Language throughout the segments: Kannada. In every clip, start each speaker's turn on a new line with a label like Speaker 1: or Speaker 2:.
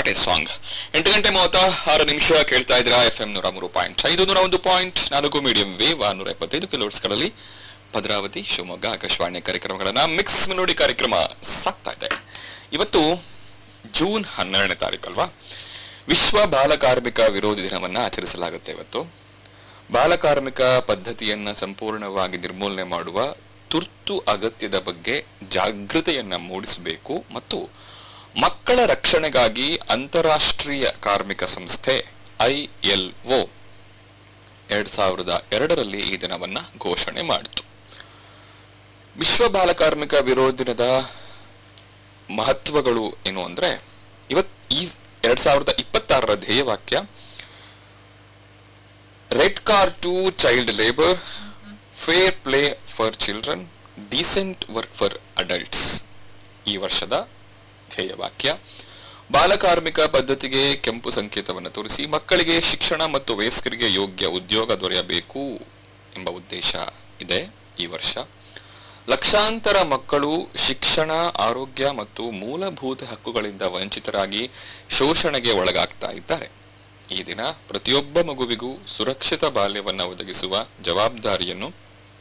Speaker 1: ಕರೆ ಸಾಂಗ್ ಎಂಟು ಗಂಟೆ ಮೂವತ್ತ ಆರು ನಿಮಿಷ ಕೇಳ್ತಾ ಇದ್ರ ಎಫ್ ಎಂ ನೂರ ಮೂರು ಪಾಯಿಂಟ್ ಐದು ನೂರ ಒಂದು ಪಾಯಿಂಟ್ ನಾಲ್ಕು ಮೀಡಿಯಂ ವೇವ್ ಆರ್ನೂರ ಎಪ್ಪತ್ತೈದು ಕಿಲೋಟ್ಸ್ಗಳಲ್ಲಿ ಭದ್ರಾವತಿ ಶಿವಮೊಗ್ಗ ಆಕಾಶವಾಣಿ ಕಾರ್ಯಕ್ರಮಗಳನ್ನ ಮಿಕ್ಸ್ ಮೆಲೋಡಿ ಕಾರ್ಯಕ್ರಮ ಸಾಕ್ತಾ ಇದೆ ಇವತ್ತು ಜೂನ್ ಹನ್ನೆರಡನೇ ತಾರೀಕು ಅಲ್ವಾ ವಿಶ್ವ ಬಾಲಕಾರ್ಮಿಕ ವಿರೋಧಿ ದಿನವನ್ನ ಆಚರಿಸಲಾಗುತ್ತೆ ಇವತ್ತು ಬಾಲಕಾರ್ಮಿಕ ಪದ್ಧತಿಯನ್ನ ಸಂಪೂರ್ಣವಾಗಿ ನಿರ್ಮೂಲನೆ ಮಾಡುವ ತುರ್ತು ಅಗತ್ಯದ ಬಗ್ಗೆ ಜಾಗೃತೆಯನ್ನ ಮೂಡಿಸಬೇಕು ಮತ್ತು ಮಕ್ಕಳ ರಕ್ಷಣೆಗಾಗಿ ಅಂತಾರಾಷ್ಟ್ರೀಯ ಕಾರ್ಮಿಕ ಸಂಸ್ಥೆ ಐಎಲ್ಒ ಎರಡ್ ಸಾವಿರದ ಎರಡರಲ್ಲಿ ಈ ದಿನವನ್ನ ಘೋಷಣೆ ಮಾಡಿತು ವಿಶ್ವ ಬಾಲಕಾರ್ಮಿಕ ವಿರೋಧ ದಿನದ ಮಹತ್ವಗಳು ಏನು ಅಂದ್ರೆ ಇವತ್ ಈ ಎರಡ್ ಸಾವಿರದ ಇಪ್ಪತ್ತಾರರ ಧ್ಯೇಯವಾಕ್ಯ red card to child labour fair play for children decent work for adults ಈ ವರ್ಷದ ಧ್ಯೇಯವಾಕ್ಯ ಬಾಲಕಾರ್ಮಿಕ ಪದ್ಧತಿಗೆ ಕೆಂಪು ಸಂಕೇತವನ್ನು ತೋರಿಸಿ ಮಕ್ಕಳಿಗೆ ಶಿಕ್ಷಣ ಮತ್ತು ವಯಸ್ಕರಿಗೆ ಯೋಗ್ಯ ಉದ್ಯೋಗ ದೊರೆಯಬೇಕು ಎಂಬ ಉದ್ದೇಶ ಇದೆ ಈ ವರ್ಷ ಲಕ್ಷಾಂತರ ಮಕ್ಕಳು ಶಿಕ್ಷಣ ಆರೋಗ್ಯ ಮತ್ತು ಮೂಲಭೂತ ಹಕ್ಕುಗಳಿಂದ ವಂಚಿತರಾಗಿ ಶೋಷಣೆಗೆ ಒಳಗಾಗ್ತಾ ಇದ್ದಾರೆ ಈ ದಿನ ಪ್ರತಿಯೊಬ್ಬ ಮಗುವಿಗೂ ಸುರಕ್ಷಿತ ಬಾಲ್ಯವನ್ನು ಒದಗಿಸುವ ಜವಾಬ್ದಾರಿಯನ್ನು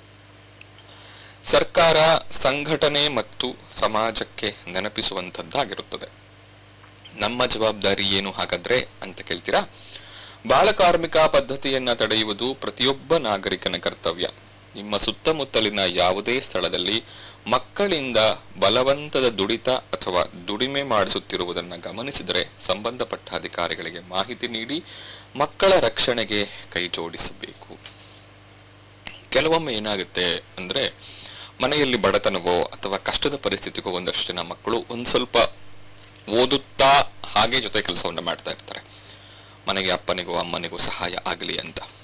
Speaker 1: ಸರ್ಕಾರ ಸಂಘಟನೆ ಮತ್ತು ಸಮಾಜಕ್ಕೆ ನೆನಪಿಸುವಂತದ್ದಾಗಿರುತ್ತದೆ ನಮ್ಮ ಜವಾಬ್ದಾರಿ ಏನು ಹಾಗಾದ್ರೆ ಅಂತ ಕೇಳ್ತೀರಾ ಬಾಲಕಾರ್ಮಿಕ ಪದ್ಧತಿಯನ್ನ ತಡೆಯುವುದು ಪ್ರತಿಯೊಬ್ಬ ನಾಗರಿಕನ ಕರ್ತವ್ಯ ನಿಮ್ಮ ಸುತ್ತಮುತ್ತಲಿನ ಯಾವುದೇ ಸ್ಥಳದಲ್ಲಿ ಮಕ್ಕಳಿಂದ ಬಲವಂತದ ದುಡಿತ ಅಥವಾ ದುಡಿಮೆ ಮಾಡಿಸುತ್ತಿರುವುದನ್ನು ಗಮನಿಸಿದರೆ ಸಂಬಂಧಪಟ್ಟ ಅಧಿಕಾರಿಗಳಿಗೆ ಮಾಹಿತಿ ನೀಡಿ ಮಕ್ಕಳ ರಕ್ಷಣೆಗೆ ಕೈ ಜೋಡಿಸಬೇಕು ಕೆಲವೊಮ್ಮೆ ಏನಾಗುತ್ತೆ ಅಂದ್ರೆ ಮನೆಯಲ್ಲಿ ಬಡತನವೋ ಅಥವಾ ಕಷ್ಟದ ಪರಿಸ್ಥಿತಿಗೋ ಒಂದಷ್ಟು ಜನ ಮಕ್ಕಳು ಒಂದ್ ಸ್ವಲ್ಪ ಓದುತ್ತಾ ಹಾಗೆ ಜೊತೆ ಕೆಲಸವನ್ನ ಮಾಡ್ತಾ ಇರ್ತಾರೆ ಮನೆಗೆ ಅಪ್ಪನಿಗೂ ಅಮ್ಮನಿಗೂ ಸಹಾಯ ಆಗಲಿ ಅಂತ